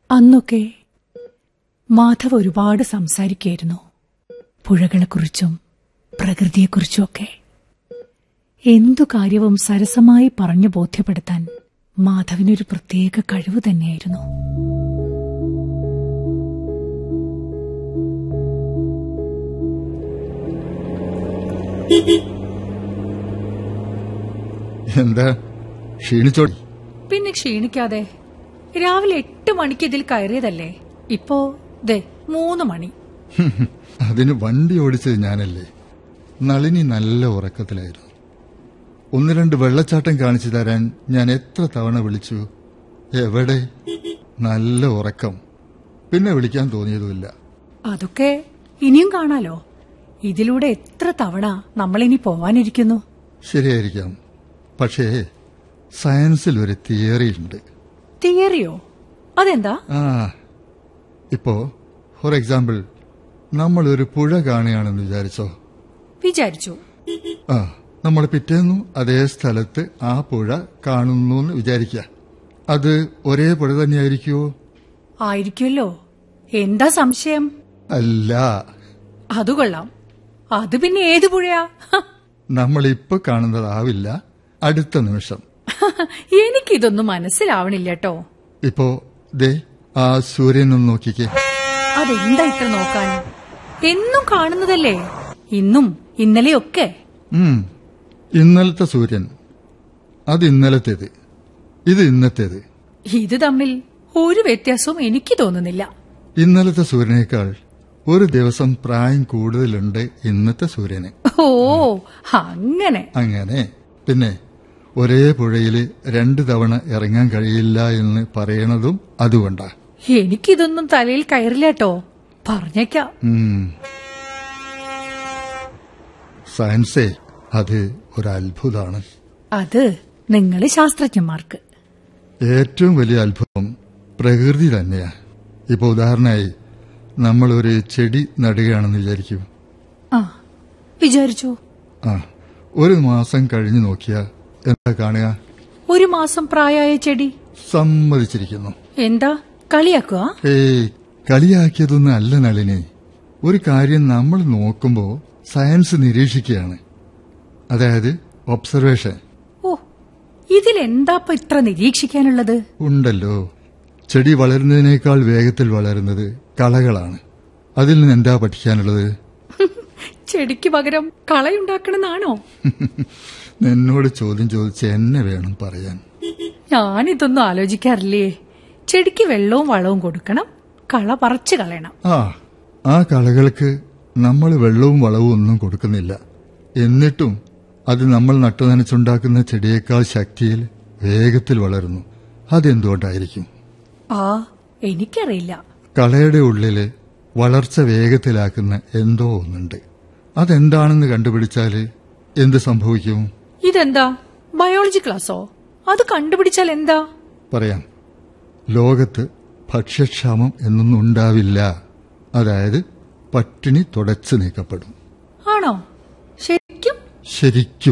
അന്നൊക്കെ മാധവ് ഒരുപാട് സംസാരിക്കായിരുന്നു പുഴകളെക്കുറിച്ചും പ്രകൃതിയെക്കുറിച്ചുമൊക്കെ എന്തു കാര്യവും സരസമായി പറഞ്ഞു ബോധ്യപ്പെടുത്താൻ മാധവിനൊരു പ്രത്യേക കഴിവ് തന്നെയായിരുന്നു എന്താ ക്ഷീണിച്ചോ പിന്നെ ക്ഷീണിക്കാതെ രാവിലെ എട്ട് മണിക്ക് ഇതിൽ കയറിയതല്ലേ ഇപ്പോ ദേ മൂന്ന് മണി അതിന് വണ്ടി ഓടിച്ചത് ഞാനല്ലേ നളിനി നല്ല ഉറക്കത്തിലായിരുന്നു ഒന്ന് രണ്ട് വെള്ളച്ചാട്ടം കാണിച്ചു തരാൻ ഞാൻ എത്ര തവണ വിളിച്ചു എവിടെ നല്ല ഉറക്കം പിന്നെ വിളിക്കാൻ തോന്നിയതുമില്ല അതൊക്കെ ഇനിയും കാണാലോ ഇതിലൂടെ എത്ര തവണ നമ്മളിനി പോവാനിരിക്കുന്നു ശരിയായിരിക്കാം പക്ഷേ സയൻസിൽ ഒരു തിയറി ഉണ്ട് തിയറിയോ അതെന്താ ആ ഇപ്പോ ഫോർ എക്സാമ്പിൾ നമ്മൾ ഒരു പുഴ കാണുകയാണെന്ന് വിചാരിച്ചോ വിചാരിച്ചു ആ നമ്മൾ പിറ്റേന്നു അതേ സ്ഥലത്ത് ആ പുഴ കാണുന്നു എന്ന് വിചാരിക്കുക അത് ഒരേ പുഴ തന്നെയായിരിക്കുമോ ആയിരിക്കുമല്ലോ എന്താ സംശയം അല്ല അത് കൊള്ളാം അത് പിന്നെ ഏത് പുഴയാ ഹ, നമ്മൾ ഇപ്പൊ കാണുന്നതാവില്ല അടുത്ത നിമിഷം എനിക്കിതൊന്നും മനസ്സിലാവണില്ല കേട്ടോ ഇപ്പോ ദേ ആ സൂര്യനൊന്ന് നോക്കിക്കേ അതെന്താ ഇത്ര നോക്കാൻ എന്നും കാണുന്നതല്ലേ ഇന്നും ഇന്നലെയൊക്കെ ഉം ഇന്നലത്തെ സൂര്യൻ അത് ഇന്നലത്തേത് ഇത് ഇന്നത്തേത് ഇത് തമ്മിൽ ഒരു വ്യത്യാസവും എനിക്ക് തോന്നുന്നില്ല ഇന്നലത്തെ സൂര്യനേക്കാൾ ഒരു ദിവസം പ്രായം കൂടുതലുണ്ട് ഇന്നത്തെ സൂര്യന് ഓ അങ്ങനെ അങ്ങനെ പിന്നെ ഒരേ പുഴയിൽ രണ്ടു തവണ ഇറങ്ങാൻ കഴിയില്ല എന്ന് പറയണതും അതുകൊണ്ടാ എനിക്കിതൊന്നും തലയിൽ കയറില്ല കേട്ടോ പറഞ്ഞേക്കാം ഉം. സയൻസേ അത് ഒരു അത്ഭുതമാണ് അത് നിങ്ങള് ശാസ്ത്രജ്ഞന്മാർക്ക് ഏറ്റവും വലിയ അത്ഭുതം പ്രകൃതി തന്നെയാ ഇപ്പൊ ഉദാഹരണമായി നമ്മൾ ഒരു ചെടി നടുകയാണെന്ന് വിചാരിക്കൂ ആ വിചാരിച്ചു ആ ഒരു മാസം കഴിഞ്ഞു നോക്കിയാ എന്താ കാണുക ഒരു മാസം പ്രായമായ ചെടി സമ്മതിച്ചിരിക്കുന്നു എന്താ കളിയാക്കുക ഏയ് കളിയാക്കിയതൊന്നും അല്ല നളിനി ഒരു കാര്യം നമ്മൾ നോക്കുമ്പോ സയൻസ് നിരീക്ഷിക്കുകയാണ് അതായത് ഒബ്സർവേഷൻ ഓ ഇതിലെന്താപ്പ ഇത്ര നിരീക്ഷിക്കാനുള്ളത് ഉണ്ടല്ലോ ചെടി വളരുന്നതിനേക്കാൾ വേഗത്തിൽ വളരുന്നത് കളകളാണ് അതിൽ നിന്ന് എന്താ പഠിക്കാനുള്ളത് ചെടിക്ക് പകരം കളയുണ്ടാക്കണമെന്നാണോ എന്നോട് ചോദ്യം ചോദിച്ച് എന്നെ വേണം പറയാൻ ഞാനിതൊന്നും ആലോചിക്കാറില്ലേ ചെടിക്ക് വെള്ളവും വളവും കൊടുക്കണം കള പറിച്ചു കളയണം ആ ആ കളകൾക്ക് നമ്മൾ വെള്ളവും വളവും ഒന്നും കൊടുക്കുന്നില്ല എന്നിട്ടും അത് നമ്മൾ നട്ടുനനച്ചുണ്ടാക്കുന്ന ചെടിയേക്കാൾ ശക്തിയിൽ വേഗത്തിൽ വളരുന്നു അതെന്തുകൊണ്ടായിരിക്കും ആ എനിക്കറിയില്ല കളയുടെ ഉള്ളില് വളർച്ച വേഗത്തിലാക്കുന്ന എന്തോ ഒന്നുണ്ട് അതെന്താണെന്ന് കണ്ടുപിടിച്ചാല് എന്ത് സംഭവിക്കും ഇതെന്താ ബയോളജി ക്ലാസ്സോ അത് കണ്ടുപിടിച്ചാൽ എന്താ പറയാം ലോകത്ത് ഭക്ഷ്യക്ഷാമം എന്നൊന്നും ഉണ്ടാവില്ല അതായത് പട്ടിണി തുടച്ചു നീക്കപ്പെടും ആണോ ശരിക്കും ശരിക്കും